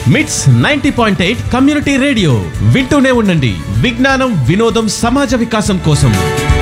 మిట్స్ ninety point eight community radio వింటూనే ఉండండి విజ్ఞానం వినోదం సమాజ వికాసం కోసం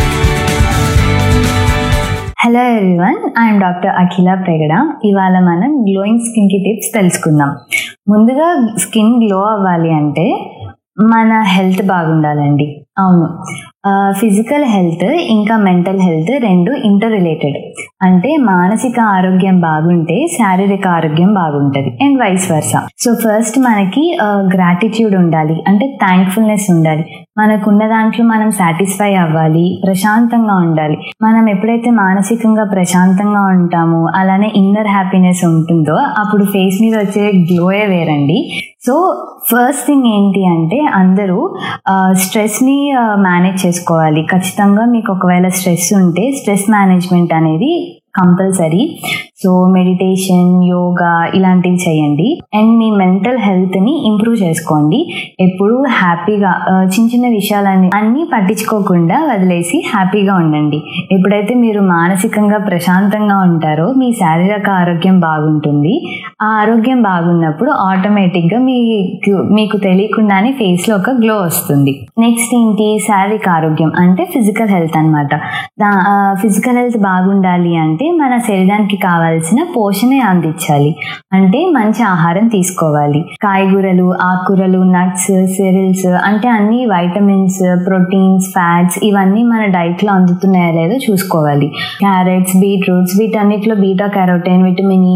hello everyone I'm doctor Akhila Pregada ఇవాళ మనం గ్లోయింగ్ స్కిన్కి టిప్స్ తెలుసుకుందాం ముందుగా స్కిన్ గ్లో అవ్వాలి అంటే మన హెల్త్ బాగుండాలండి అవును ఫిజికల్ హెల్త్ ఇంకా మెంటల్ హెల్త్ రెండు ఇంటర్ రిలేటెడ్ అంటే మానసిక ఆరోగ్యం బాగుంటే శారీరక ఆరోగ్యం బాగుంటుంది and vice versa so first మనకి గ్రాటిట్యూడ్ ఉండాలి అంటే థ్యాంక్ఫుల్నెస్ ఉండాలి మనకున్న దాంట్లో మనం సాటిస్ఫై అవ్వాలి ప్రశాంతంగా ఉండాలి మనం ఎప్పుడైతే మానసికంగా ప్రశాంతంగా ఉంటామో అలానే ఇన్నర్ హ్యాపీనెస్ ఉంటుందో అప్పుడు ఫేస్ మీద వచ్చే గ్లోయే వేరండి సో ఫస్ట్ థింగ్ ఏంటి అంటే అందరూ స్ట్రెస్ని మేనేజ్ చేసుకోవాలి ఖచ్చితంగా మీకు ఒకవేళ స్ట్రెస్ ఉంటే స్ట్రెస్ మేనేజ్మెంట్ అనేది కంపల్సరీ సో మెడిటేషన్ యోగా ఇలాంటివి చేయండి అండ్ మీ మెంటల్ హెల్త్ని ఇంప్రూవ్ చేసుకోండి ఎప్పుడు హ్యాపీగా ఆ, చిన్న చిన్న విషయాలన్నీ అన్నీ పట్టించుకోకుండా వదిలేసి హ్యాపీగా ఉండండి ఎప్పుడైతే మీరు మానసికంగా ప్రశాంతంగా ఉంటారో మీ శారీరక ఆరోగ్యం బాగుంటుంది ఆ ఆరోగ్యం బాగున్నప్పుడు ఆటోమేటిక్గా మీకు మీకు తెలియకుండానే ఫేస్లో ఒక గ్లో వస్తుంది నెక్స్ట్ ఏంటి శారీరక ఆరోగ్యం అంటే ఫిజికల్ హెల్త్ అనమాట ఫిజికల్ హెల్త్ బాగుండాలి అంటే మన శరీరానికి కావాల్సిన పోషణ అందించాలి అంటే మంచి ఆహారం తీసుకోవాలి కాయగూరలు ఆకుకూరలు నట్స్ సెరిల్స్ అంటే అన్ని వైటమిన్స్ ప్రోటీన్స్ ఫ్యాట్స్ ఇవన్నీ మన డైట్లో అందుతున్నాయో లేదో చూసుకోవాలి క్యారెట్స్ బీట్రూట్స్ వీటన్నిటిలో బీటా క్యారోటైన్ విటమిన్ ఈ